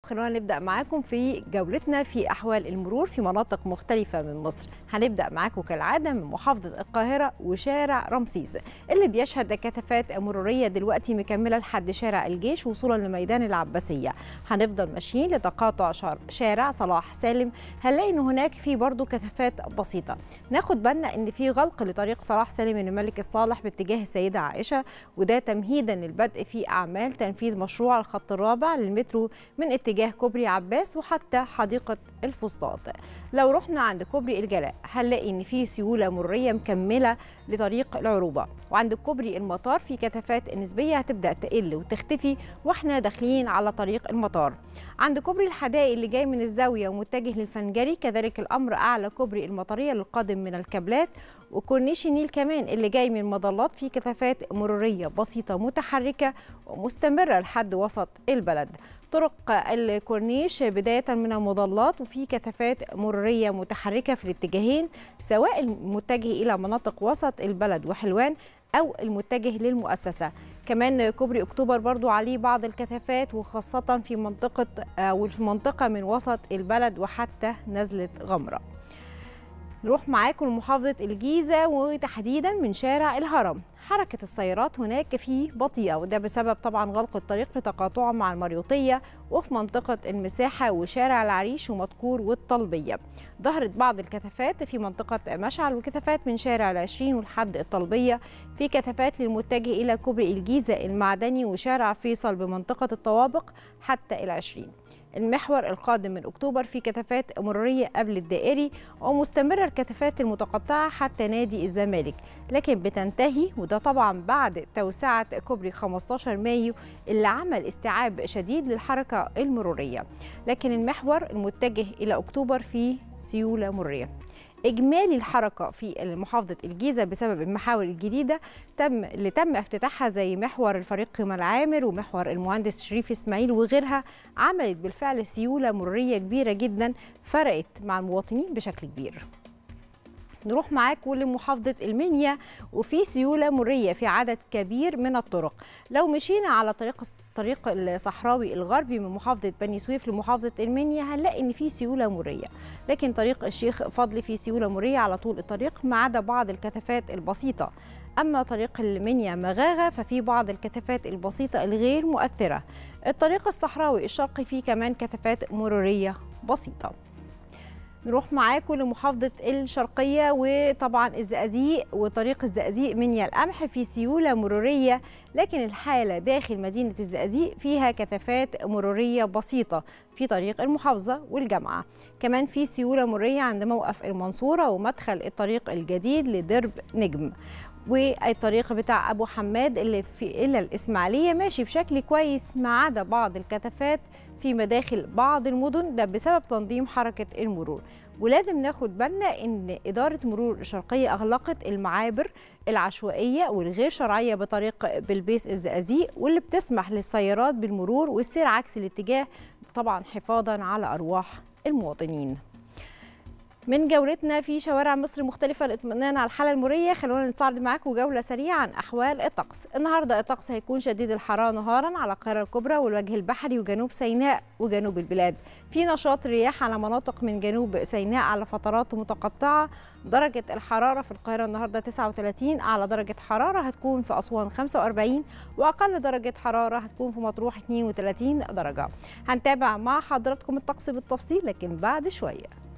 خلونا نبدا معاكم في جولتنا في احوال المرور في مناطق مختلفه من مصر هنبدا معاكم كالعاده من محافظه القاهره وشارع رمسيس اللي بيشهد كثافات مروريه دلوقتي مكمله لحد شارع الجيش وصولا لميدان العباسيه هنفضل ماشيين لتقاطع شارع صلاح سالم هنلاقي ان هناك في برضه كثافات بسيطه ناخد بالنا ان في غلق لطريق صلاح سالم الملك الصالح باتجاه السيده عائشه وده تمهيدا للبدء في اعمال تنفيذ مشروع الخط الرابع للمترو من اتجاه كوبري عباس وحتى حديقه الفسطاط لو رحنا عند كوبري الجلاء هنلاقي ان في سيوله مريه مكمله لطريق العروبه وعند كوبري المطار في كثافات نسبيه هتبدا تقل وتختفي واحنا داخلين على طريق المطار عند كوبري الحدائق اللي جاي من الزاويه ومتجه للفنجري كذلك الامر اعلى كوبري المطريه للقادم من الكابلات وكورنيش النيل كمان اللي جاي من مظلات في كثافات مروريه بسيطه متحركه ومستمره لحد وسط البلد طرق الكورنيش بدايه من المظلات وفي كثافات مروريه متحركه في الاتجاهين سواء المتجه الى مناطق وسط البلد وحلوان او المتجه للمؤسسه كمان كوبري اكتوبر برضو عليه بعض الكثافات وخاصه في منطقه او في منطقه من وسط البلد وحتى نزله غمره نروح معاكم لمحافظة الجيزة وتحديدا من شارع الهرم حركة السيارات هناك فيه بطيئة وده بسبب طبعا غلق الطريق في تقاطعه مع المريوطية وفي منطقة المساحة وشارع العريش ومدكور والطلبية ظهرت بعض الكثافات في منطقة مشعل وكثافات من شارع العشرين ولحد الطلبية في كثافات للمتجه إلى كوبري الجيزة المعدني وشارع فيصل بمنطقة الطوابق حتى العشرين المحور القادم من اكتوبر في كثافات مروريه قبل الدائري ومستمره الكثافات المتقطعه حتى نادي الزمالك لكن بتنتهي وده طبعا بعد توسعه كوبري 15 مايو اللي عمل استيعاب شديد للحركه المروريه لكن المحور المتجه الى اكتوبر فيه سيوله مروريه اجمالي الحركه في محافظه الجيزه بسبب المحاور الجديده تم اللي تم افتتاحها زي محور الفريق كمال عامر ومحور المهندس شريف اسماعيل وغيرها عملت بالفعل سيوله مروريه كبيره جدا فرقت مع المواطنين بشكل كبير نروح معاكم لمحافظة المنيا وفي سيولة مرية في عدد كبير من الطرق لو مشينا على طريق الطريق الصحراوي الغربي من محافظة بني سويف لمحافظة المنيا هنلاقي إن في سيولة مرية لكن طريق الشيخ فضل فيه سيولة مرية على طول الطريق ما عدا بعض الكثافات البسيطة أما طريق المنيا مغاغة ففي بعض الكثافات البسيطة الغير مؤثرة الطريق الصحراوي الشرقي فيه كمان كثافات مرورية بسيطة نروح معاكم لمحافظة الشرقية وطبعا الزقازيق وطريق الزقازيق منيا القمح في سيولة مرورية لكن الحالة داخل مدينة الزقازيق فيها كثافات مرورية بسيطة في طريق المحافظة والجامعة كمان في سيولة مرورية عند موقف المنصورة ومدخل الطريق الجديد لدرب نجم والطريق بتاع ابو حماد اللي في الا الاسماعيليه ماشي بشكل كويس ما عدا بعض الكثافات في مداخل بعض المدن ده بسبب تنظيم حركه المرور ولازم ناخد بالنا ان اداره مرور الشرقيه اغلقت المعابر العشوائيه والغير شرعيه بطريق بلبيس الزقازيق واللي بتسمح للسيارات بالمرور والسير عكس الاتجاه طبعا حفاظا على ارواح المواطنين من جولتنا في شوارع مصر مختلفة للاطمئنان على الحالة المرية خلونا نستعرض معاكم جولة سريعة عن أحوال الطقس النهاردة الطقس هيكون شديد الحرارة نهارا على القاهرة الكبرى والوجه البحري وجنوب سيناء وجنوب البلاد في نشاط رياح على مناطق من جنوب سيناء على فترات متقطعة درجة الحرارة في القاهرة النهاردة 39 أعلى درجة حرارة هتكون في أسوان 45 وأقل درجة حرارة هتكون في مطروح 32 درجة هنتابع مع حضراتكم الطقس بالتفصيل لكن بعد شوية